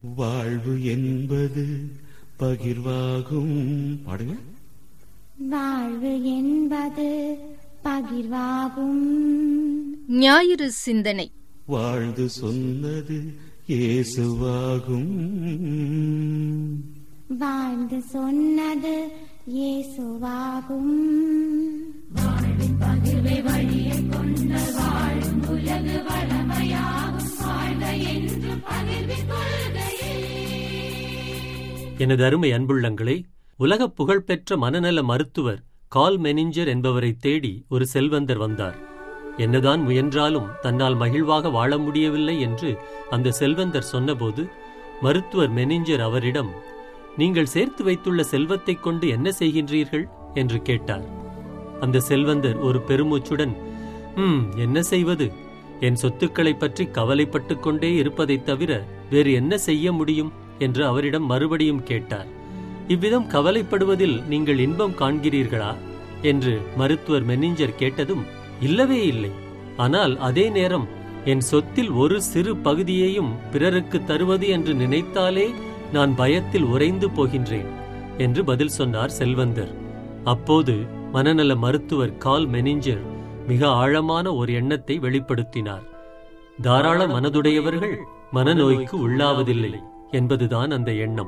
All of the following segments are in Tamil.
வாழ்வு என்பது பகிர்வாகும் பாடுங்க வாழ்வு என்பது பகிர்வாகும் ஞாயிறு சிந்தனை வாழ்ந்து சொன்னது இயேசுவாகும் வாழ்ந்து சொன்னது இயேசுவாகும் எனது அருமை அன்புள்ளங்களே உலகப் புகழ்பெற்ற மனநல மருத்துவர் கால் மெனிஞ்சர் என்பவரை தேடி ஒரு செல்வந்தர் வந்தார் என்னதான் முயன்றாலும் தன்னால் மகிழ்வாக வாழ முடியவில்லை என்று அந்த செல்வந்தர் சொன்னபோது மருத்துவர் மெனிஞ்சர் அவரிடம் நீங்கள் சேர்த்து வைத்துள்ள செல்வத்தைக் கொண்டு என்ன செய்கின்றீர்கள் என்று கேட்டார் அந்த செல்வந்தர் ஒரு பெருமூச்சுடன் ம் என்ன செய்வது என் சொத்துக்களைப் பற்றி கவலைப்பட்டுக் கொண்டே இருப்பதைத் தவிர வேறு என்ன செய்ய முடியும் என்று அவரிடம் மறுபடியும் கேட்டார் இவ்விதம் கவலைப்படுவதில் நீங்கள் இன்பம் காண்கிறீர்களா என்று மருத்துவர் மெனிஞ்சர் கேட்டதும் இல்லவே இல்லை ஆனால் அதே நேரம் என் சொத்தில் ஒரு சிறு பகுதியையும் பிறருக்கு தருவது என்று நினைத்தாலே நான் பயத்தில் உறைந்து போகின்றேன் என்று பதில் சொன்னார் செல்வந்தர் அப்போது மனநல மருத்துவர் கால் மெனிஞ்சர் மிக ஆழமான ஒரு எண்ணத்தை வெளிப்படுத்தினார் தாராள மனதுடையவர்கள் மனநோய்க்கு உள்ளாவதில்லை என்பதுதான் அந்த எண்ணம்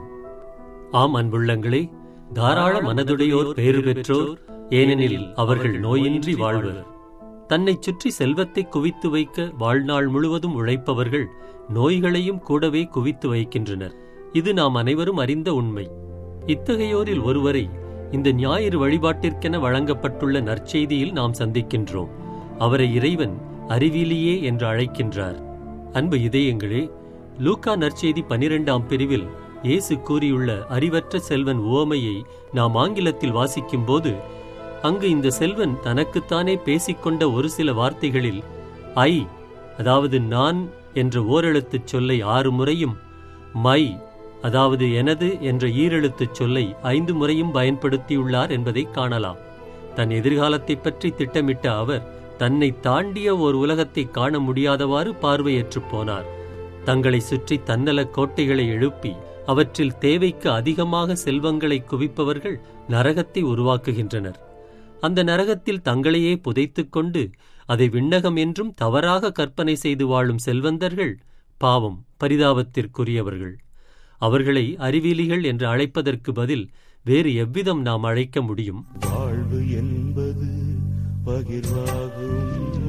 ஆம் அன்புள்ளங்களே தாராள மனதுடையோர் பேறு பெற்றோர் ஏனெனில் அவர்கள் நோயின்றி வாழ்வர் தன்னைச் சுற்றி செல்வத்தை குவித்து வைக்க வாழ்நாள் முழுவதும் உழைப்பவர்கள் நோய்களையும் கூடவே குவித்து வைக்கின்றனர் இது நாம் அனைவரும் அறிந்த உண்மை இத்தகையோரில் ஒருவரை இந்த ஞாயிறு வழிபாட்டிற்கென வழங்கப்பட்டுள்ள நற்செய்தியில் நாம் சந்திக்கின்றோம் அவரை இறைவன் அறிவிலியே என்று அழைக்கின்றார் அன்பு இதயங்களே லூக்கா நற்செய்தி பனிரெண்டாம் பிரிவில் இயேசு கூறியுள்ள அறிவற்ற செல்வன் உவமையை நாம் ஆங்கிலத்தில் வாசிக்கும்போது அங்கு இந்த செல்வன் தனக்குத்தானே பேசிக்கொண்ட ஒரு சில வார்த்தைகளில் ஐ அதாவது நான் என்ற ஓரெழுத்துச் சொல்லை ஆறு முறையும் மை அதாவது எனது என்ற ஈரெழுத்துச் சொல்லை ஐந்து முறையும் பயன்படுத்தியுள்ளார் என்பதை காணலாம் தன் எதிர்காலத்தைப் பற்றி திட்டமிட்ட அவர் தன்னை தாண்டிய ஒரு உலகத்தை காண முடியாதவாறு பார்வையற்றுப் போனார் தங்களை சுற்றி தன்னல கோட்டைகளை எழுப்பி அவற்றில் தேவைக்கு அதிகமாக செல்வங்களை குவிப்பவர்கள் நரகத்தை உருவாக்குகின்றனர் அந்த நரகத்தில் தங்களையே புதைத்துக் கொண்டு அதை விண்ணகம் என்றும் தவறாக கற்பனை செய்து வாழும் செல்வந்தர்கள் பாவம் பரிதாபத்திற்குரியவர்கள் அவர்களை அறிவியலிகள் என்று அழைப்பதற்கு பதில் வேறு எவ்விதம் நாம் அழைக்க முடியும் வாழ்வு என்பது பகிர்வாகும்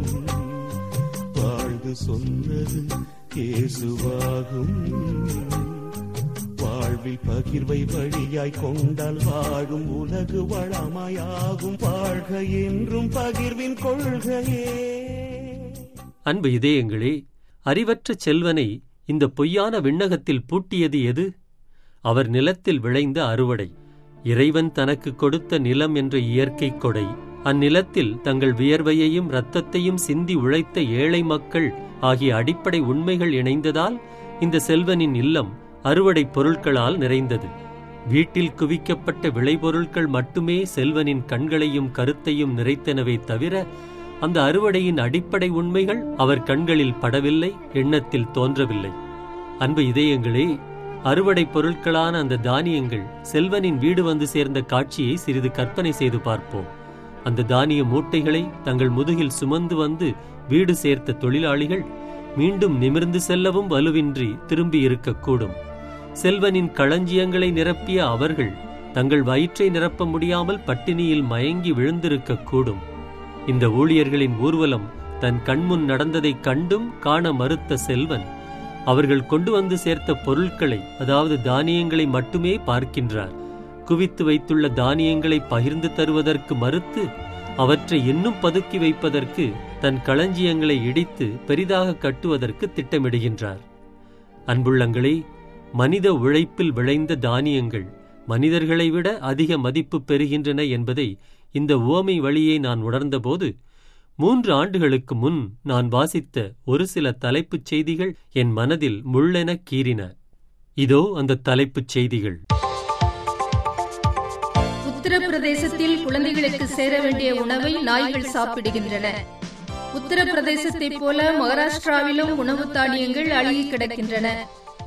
வாழ்வு சொன்னது இயேசுவாகும் வாழ்வில் பகிர்வை வழியாய் கொண்டால் வாழும் உலகு வளமாயாகும் வாழ்க என்றும் பகிர்வின் கொள்கையே அன்பு இதயங்களே அறிவற்ற செல்வனை இந்த பொய்யான விண்ணகத்தில் பூட்டியது எது அவர் நிலத்தில் விளைந்த அறுவடை இறைவன் தனக்கு கொடுத்த நிலம் என்ற இயற்கை கொடை அந்நிலத்தில் தங்கள் வியர்வையையும் இரத்தத்தையும் சிந்தி உழைத்த ஏழை மக்கள் ஆகிய அடிப்படை உண்மைகள் இணைந்ததால் இந்த செல்வனின் இல்லம் அறுவடை பொருட்களால் நிறைந்தது வீட்டில் குவிக்கப்பட்ட விளைபொருட்கள் மட்டுமே செல்வனின் கண்களையும் கருத்தையும் நிறைத்தனவே தவிர அந்த அறுவடையின் அடிப்படை உண்மைகள் அவர் கண்களில் படவில்லை எண்ணத்தில் தோன்றவில்லை அன்பு இதயங்களே அறுவடை பொருட்களான அந்த தானியங்கள் செல்வனின் வீடு வந்து சேர்ந்த காட்சியை சிறிது கற்பனை செய்து பார்ப்போம் அந்த தானிய மூட்டைகளை தங்கள் முதுகில் சுமந்து வந்து வீடு சேர்த்த தொழிலாளிகள் மீண்டும் நிமிர்ந்து செல்லவும் வலுவின்றி திரும்பி இருக்கக்கூடும் செல்வனின் களஞ்சியங்களை நிரப்பிய அவர்கள் தங்கள் வயிற்றை நிரப்ப முடியாமல் பட்டினியில் மயங்கி விழுந்திருக்கக்கூடும் இந்த ஊழியர்களின் ஊர்வலம் தன் கண்முன் நடந்ததைக் கண்டும் காண மறுத்த செல்வன் அவர்கள் கொண்டு வந்து சேர்த்த பொருட்களை அதாவது தானியங்களை மட்டுமே பார்க்கின்றார் குவித்து வைத்துள்ள தானியங்களை பகிர்ந்து தருவதற்கு மறுத்து அவற்றை இன்னும் பதுக்கி வைப்பதற்கு தன் களஞ்சியங்களை இடித்து பெரிதாக கட்டுவதற்கு திட்டமிடுகின்றார் அன்புள்ளங்களே மனித உழைப்பில் விளைந்த தானியங்கள் மனிதர்களை விட அதிக மதிப்பு பெறுகின்றன என்பதை இந்த உவமை வழியே நான் உணர்ந்தபோது மூன்று ஆண்டுகளுக்கு முன் நான் வாசித்த ஒரு சில தலைப்புச் செய்திகள் என் மனதில் முள்ளெனக் கீறின இதோ அந்த தலைப்புச் செய்திகள் உத்தரப்பிரதேசத்தில் குழந்தைகளுக்கு சேர வேண்டிய உணவை நாய்கள் சாப்பிடுகின்றன உத்தரப்பிரதேசத்தைப் போல மகாராஷ்டிராவிலும் உணவு தானியங்கள் அழுகி கிடக்கின்றன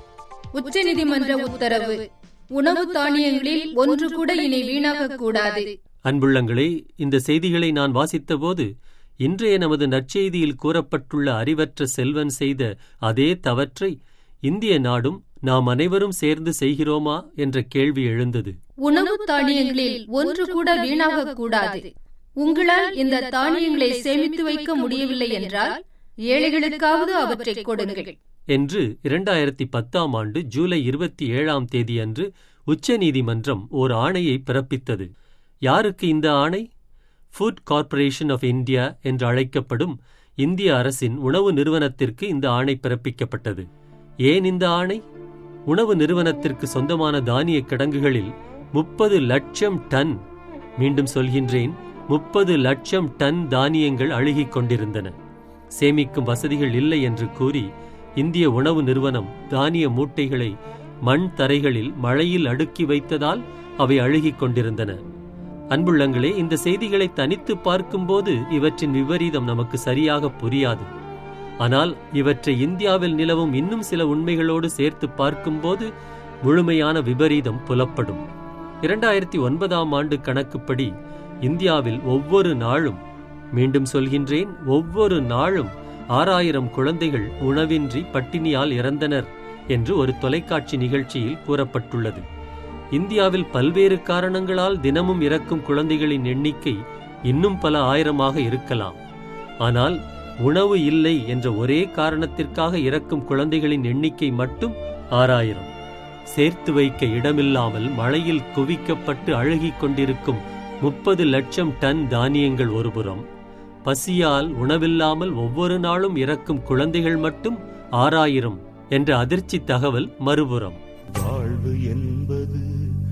உச்சநீதிமன்ற உத்தரவு உணவு தானியங்களில் ஒன்று கூட இனி வீணாகக் கூடாது அன்புள்ளங்களே இந்த செய்திகளை நான் வாசித்தபோது இன்றைய நமது நற்செய்தியில் கூறப்பட்டுள்ள அறிவற்ற செல்வன் செய்த அதே தவற்றை இந்திய நாடும் நாம் அனைவரும் சேர்ந்து செய்கிறோமா என்ற கேள்வி எழுந்தது உணவு தானியங்களில் ஒன்று கூட வீணாகக் கூடாது உங்களால் இந்த தானியங்களை சேமித்து வைக்க முடியவில்லை என்றால் ஏழைகளுக்காவது அவற்றை கொடுங்கள் என்று இரண்டாயிரத்தி பத்தாம் ஆண்டு ஜூலை இருபத்தி ஏழாம் தேதியன்று உச்சநீதிமன்றம் ஓர் ஆணையை பிறப்பித்தது யாருக்கு இந்த ஆணை ஃபுட் கார்ப்பரேஷன் ஆஃப் இந்தியா என்று அழைக்கப்படும் இந்திய அரசின் உணவு நிறுவனத்திற்கு இந்த ஆணை பிறப்பிக்கப்பட்டது ஏன் இந்த ஆணை உணவு நிறுவனத்திற்கு சொந்தமான தானிய கிடங்குகளில் முப்பது லட்சம் டன் மீண்டும் சொல்கின்றேன் முப்பது லட்சம் டன் தானியங்கள் அழுகிக் கொண்டிருந்தன சேமிக்கும் வசதிகள் இல்லை என்று கூறி இந்திய உணவு நிறுவனம் தானிய மூட்டைகளை மண் தரைகளில் மழையில் அடுக்கி வைத்ததால் அவை அழுகிக் கொண்டிருந்தன அன்புள்ளங்களே இந்த செய்திகளை தனித்து பார்க்கும்போது இவற்றின் விபரீதம் நமக்கு சரியாக புரியாது ஆனால் இவற்றை இந்தியாவில் நிலவும் இன்னும் சில உண்மைகளோடு சேர்த்து பார்க்கும்போது முழுமையான விபரீதம் புலப்படும் இரண்டாயிரத்தி ஒன்பதாம் ஆண்டு கணக்குப்படி இந்தியாவில் ஒவ்வொரு நாளும் மீண்டும் சொல்கின்றேன் ஒவ்வொரு நாளும் ஆறாயிரம் குழந்தைகள் உணவின்றி பட்டினியால் இறந்தனர் என்று ஒரு தொலைக்காட்சி நிகழ்ச்சியில் கூறப்பட்டுள்ளது இந்தியாவில் பல்வேறு காரணங்களால் தினமும் இறக்கும் குழந்தைகளின் எண்ணிக்கை இன்னும் பல ஆயிரமாக இருக்கலாம் ஆனால் உணவு இல்லை என்ற ஒரே காரணத்திற்காக இறக்கும் குழந்தைகளின் எண்ணிக்கை மட்டும் ஆறாயிரம் சேர்த்து வைக்க இடமில்லாமல் மழையில் குவிக்கப்பட்டு அழுகிக் கொண்டிருக்கும் முப்பது லட்சம் டன் தானியங்கள் ஒருபுறம் பசியால் உணவில்லாமல் ஒவ்வொரு நாளும் இறக்கும் குழந்தைகள் மட்டும் ஆறாயிரம் என்ற அதிர்ச்சி தகவல் மறுபுறம் வாழ்வு என்பது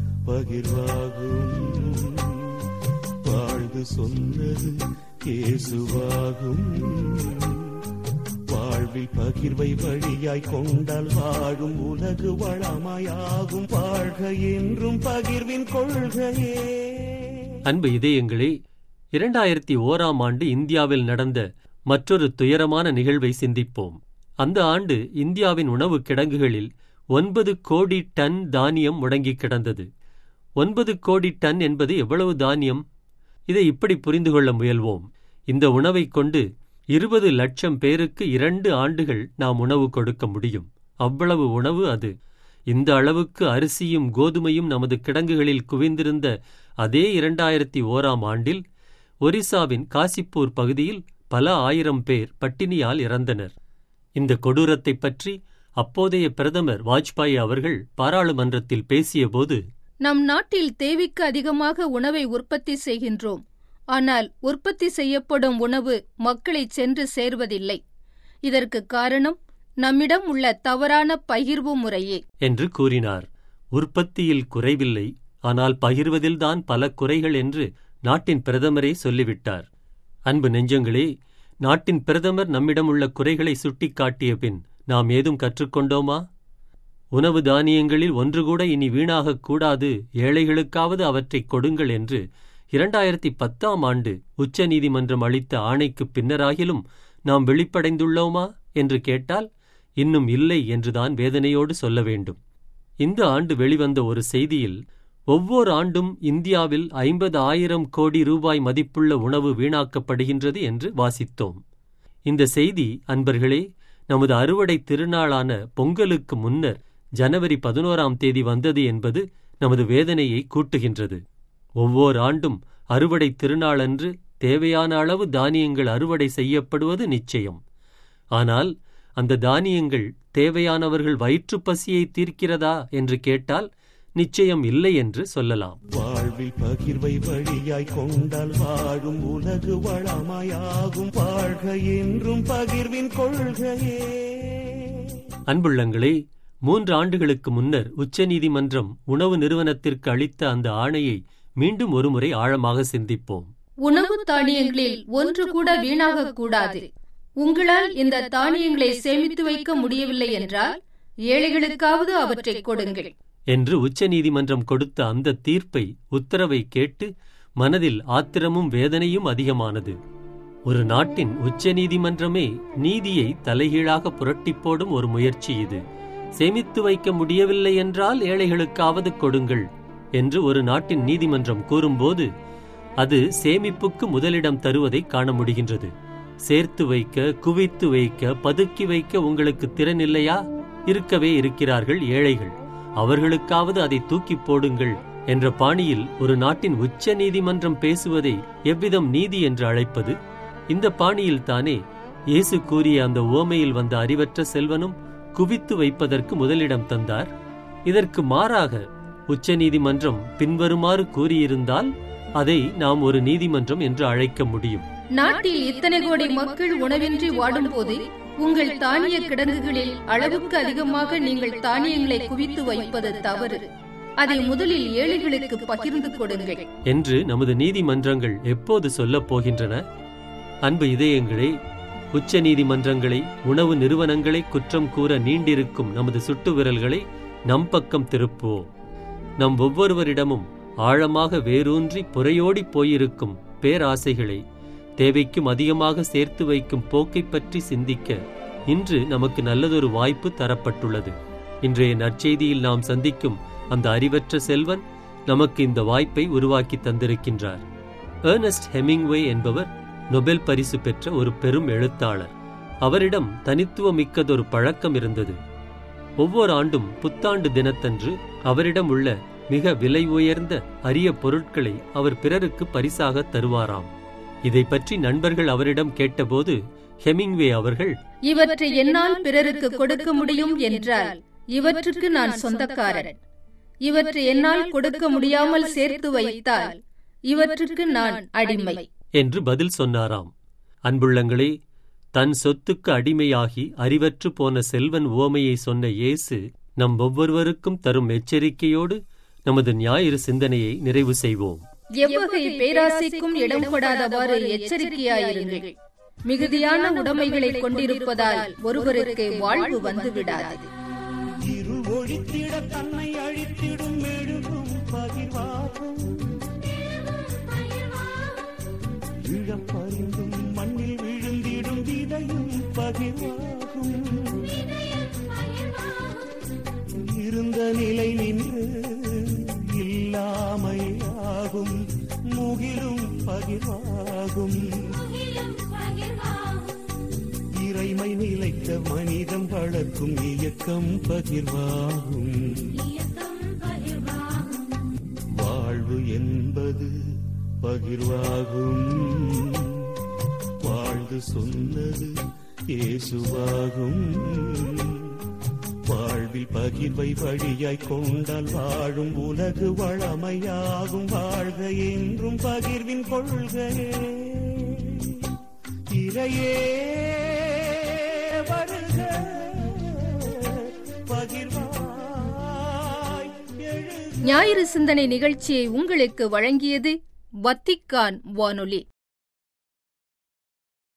பகிர்வாகும் வாழ்வு சொன்னது இயேசுவாகும் வாழ்வில் பகிர்வை வழியாய் கொண்டால் வாழும் உலகு வளமாயாகும் வாழ்க என்றும் பகிர்வின் கொள்கையே அன்பு இதயங்களே இரண்டாயிரத்தி ஓராம் ஆண்டு இந்தியாவில் நடந்த மற்றொரு துயரமான நிகழ்வை சிந்திப்போம் அந்த ஆண்டு இந்தியாவின் உணவு கிடங்குகளில் ஒன்பது கோடி டன் தானியம் முடங்கிக் கிடந்தது ஒன்பது கோடி டன் என்பது எவ்வளவு தானியம் இதை இப்படி புரிந்து கொள்ள முயல்வோம் இந்த உணவைக் கொண்டு இருபது லட்சம் பேருக்கு இரண்டு ஆண்டுகள் நாம் உணவு கொடுக்க முடியும் அவ்வளவு உணவு அது இந்த அளவுக்கு அரிசியும் கோதுமையும் நமது கிடங்குகளில் குவிந்திருந்த அதே இரண்டாயிரத்தி ஓராம் ஆண்டில் ஒரிசாவின் காசிப்பூர் பகுதியில் பல ஆயிரம் பேர் பட்டினியால் இறந்தனர் இந்த கொடூரத்தைப் பற்றி அப்போதைய பிரதமர் வாஜ்பாய் அவர்கள் பாராளுமன்றத்தில் பேசியபோது நம் நாட்டில் தேவைக்கு அதிகமாக உணவை உற்பத்தி செய்கின்றோம் ஆனால் உற்பத்தி செய்யப்படும் உணவு மக்களை சென்று சேர்வதில்லை இதற்கு காரணம் நம்மிடம் உள்ள தவறான பகிர்வு முறையே என்று கூறினார் உற்பத்தியில் குறைவில்லை ஆனால் பகிர்வதில்தான் பல குறைகள் என்று நாட்டின் பிரதமரே சொல்லிவிட்டார் அன்பு நெஞ்சங்களே நாட்டின் பிரதமர் நம்மிடம் உள்ள குறைகளை சுட்டிக்காட்டிய பின் நாம் ஏதும் கற்றுக்கொண்டோமா உணவு தானியங்களில் ஒன்று கூட இனி வீணாகக் கூடாது ஏழைகளுக்காவது அவற்றைக் கொடுங்கள் என்று இரண்டாயிரத்தி பத்தாம் ஆண்டு உச்சநீதிமன்றம் அளித்த ஆணைக்குப் பின்னராகிலும் நாம் வெளிப்படைந்துள்ளோமா என்று கேட்டால் இன்னும் இல்லை என்றுதான் வேதனையோடு சொல்ல வேண்டும் இந்த ஆண்டு வெளிவந்த ஒரு செய்தியில் ஒவ்வொரு ஆண்டும் இந்தியாவில் ஐம்பது ஆயிரம் கோடி ரூபாய் மதிப்புள்ள உணவு வீணாக்கப்படுகின்றது என்று வாசித்தோம் இந்த செய்தி அன்பர்களே நமது அறுவடை திருநாளான பொங்கலுக்கு முன்னர் ஜனவரி பதினோராம் தேதி வந்தது என்பது நமது வேதனையை கூட்டுகின்றது ஒவ்வொரு ஆண்டும் அறுவடை திருநாளன்று தேவையான அளவு தானியங்கள் அறுவடை செய்யப்படுவது நிச்சயம் ஆனால் அந்த தானியங்கள் தேவையானவர்கள் வயிற்றுப் பசியை தீர்க்கிறதா என்று கேட்டால் நிச்சயம் இல்லை என்று சொல்லலாம் வாழ்வில் பகிர்வை வழியாய் கொண்டால் வாழும் உலகு வளமாயாகும் வாழ்க என்றும் பகிர்வின் கொள்கையே அன்புள்ளங்களே மூன்று ஆண்டுகளுக்கு முன்னர் உச்சநீதிமன்றம் உணவு நிறுவனத்திற்கு அளித்த அந்த ஆணையை மீண்டும் ஒருமுறை ஆழமாக சிந்திப்போம் உணவு தானியங்களில் ஒன்று கூட வீணாகக் கூடாது உங்களால் இந்த தானியங்களை சேமித்து வைக்க முடியவில்லை என்றால் ஏழைகளுக்காவது அவற்றை கொடுங்கள் என்று உச்சநீதிமன்றம் கொடுத்த அந்த தீர்ப்பை உத்தரவை கேட்டு மனதில் ஆத்திரமும் வேதனையும் அதிகமானது ஒரு நாட்டின் உச்சநீதிமன்றமே நீதியை தலைகீழாக புரட்டிப் போடும் ஒரு முயற்சி இது சேமித்து வைக்க முடியவில்லை என்றால் ஏழைகளுக்காவது கொடுங்கள் என்று ஒரு நாட்டின் நீதிமன்றம் கூறும்போது அது சேமிப்புக்கு முதலிடம் தருவதை காண முடிகின்றது சேர்த்து வைக்க குவித்து வைக்க பதுக்கி வைக்க உங்களுக்கு திறன் இல்லையா இருக்கவே இருக்கிறார்கள் ஏழைகள் அவர்களுக்காவது அதை தூக்கி போடுங்கள் என்ற பாணியில் ஒரு நாட்டின் உச்ச நீதிமன்றம் பேசுவதை எவ்விதம் நீதி என்று அழைப்பது இந்த பாணியில் தானே இயேசு கூறிய அந்த ஓமையில் வந்த அறிவற்ற செல்வனும் குவித்து வைப்பதற்கு முதலிடம் தந்தார் இதற்கு மாறாக உச்ச நீதிமன்றம் பின்வருமாறு கூறியிருந்தால் அதை நாம் ஒரு நீதிமன்றம் என்று அழைக்க முடியும் நாட்டில் இத்தனை கோடி மக்கள் உணவின்றி வாடும்போது உங்கள் தானிய கிடங்குகளில் அளவுக்கு அதிகமாக நீங்கள் தானியங்களை குவித்து வைப்பது தவறு அதை முதலில் ஏழைகளுக்கு பகிர்ந்து கொடுங்கள் என்று நமது நீதிமன்றங்கள் எப்போது சொல்லப் போகின்றன அன்பு இதயங்களே உச்ச நீதிமன்றங்களை உணவு நிறுவனங்களை குற்றம் கூற நீண்டிருக்கும் நமது சுட்டு விரல்களை நம் பக்கம் திருப்புவோம் நம் ஒவ்வொருவரிடமும் ஆழமாக வேரூன்றி புறையோடி போயிருக்கும் பேராசைகளை தேவைக்கும் அதிகமாக சேர்த்து வைக்கும் போக்கை பற்றி சிந்திக்க இன்று நமக்கு நல்லதொரு வாய்ப்பு தரப்பட்டுள்ளது இன்றைய நற்செய்தியில் நாம் சந்திக்கும் அந்த அறிவற்ற செல்வன் நமக்கு இந்த வாய்ப்பை உருவாக்கி தந்திருக்கின்றார் ஏர்னஸ்ட் ஹெமிங்வே என்பவர் நொபெல் பரிசு பெற்ற ஒரு பெரும் எழுத்தாளர் அவரிடம் தனித்துவமிக்கதொரு பழக்கம் இருந்தது ஒவ்வொரு ஆண்டும் புத்தாண்டு தினத்தன்று அவரிடம் உள்ள மிக விலை உயர்ந்த அரிய பொருட்களை அவர் பிறருக்கு பரிசாக தருவாராம் இதை பற்றி நண்பர்கள் அவரிடம் கேட்டபோது ஹெமிங்வே அவர்கள் இவற்றை என்னால் பிறருக்கு கொடுக்க முடியும் என்றால் இவற்றுக்கு நான் சொந்தக்காரன் இவற்றை என்னால் கொடுக்க முடியாமல் சேர்த்து வைத்தால் இவற்றுக்கு நான் அடிமை என்று பதில் சொன்னாராம் அன்புள்ளங்களே தன் சொத்துக்கு அடிமையாகி அறிவற்று போன செல்வன் உவமையை சொன்ன இயேசு நம் ஒவ்வொருவருக்கும் தரும் எச்சரிக்கையோடு நமது ஞாயிறு சிந்தனையை நிறைவு செய்வோம் எவ்வகை பேராசைக்கும் இடம் கொடாதவாறு எச்சரிக்கையாயிருங்கள் மிகுதியான உடைமைகளை கொண்டிருப்பதால் ஒருவருக்கு வாழ்வு வந்துவிடாது இரு ஒழித்திட தன்னை அழித்திடும் மெழுகும் பகிர்வாகும் இழப்பறிந்தும் மண்ணில் விழுந்திடும் விதையும் பகிர்வாகும் இருந்த நிலை நின்று இல்லாமையாகும் முகிலும் பகிர்வாகும் இறைமை நிலைக்க மனிதம் வளர்க்கும் இயக்கம் பகிர்வாகும் வாழ்வு என்பது பகிர்வாகும் வாழ்ந்து சொன்னது இயேசுவாகும் வாழ்வில் பகிர்வை வழியாய் கொண்டால் வாழும் உலகு வளமையாகும் வாழ்க என்றும் பகிர்வின் கொள்கையே இறையே வருக பகிர்வாய் எழுக ஞாயிறு சிந்தனை நிகழ்ச்சியை உங்களுக்கு வழங்கியது வத்திக்கான் வானொலி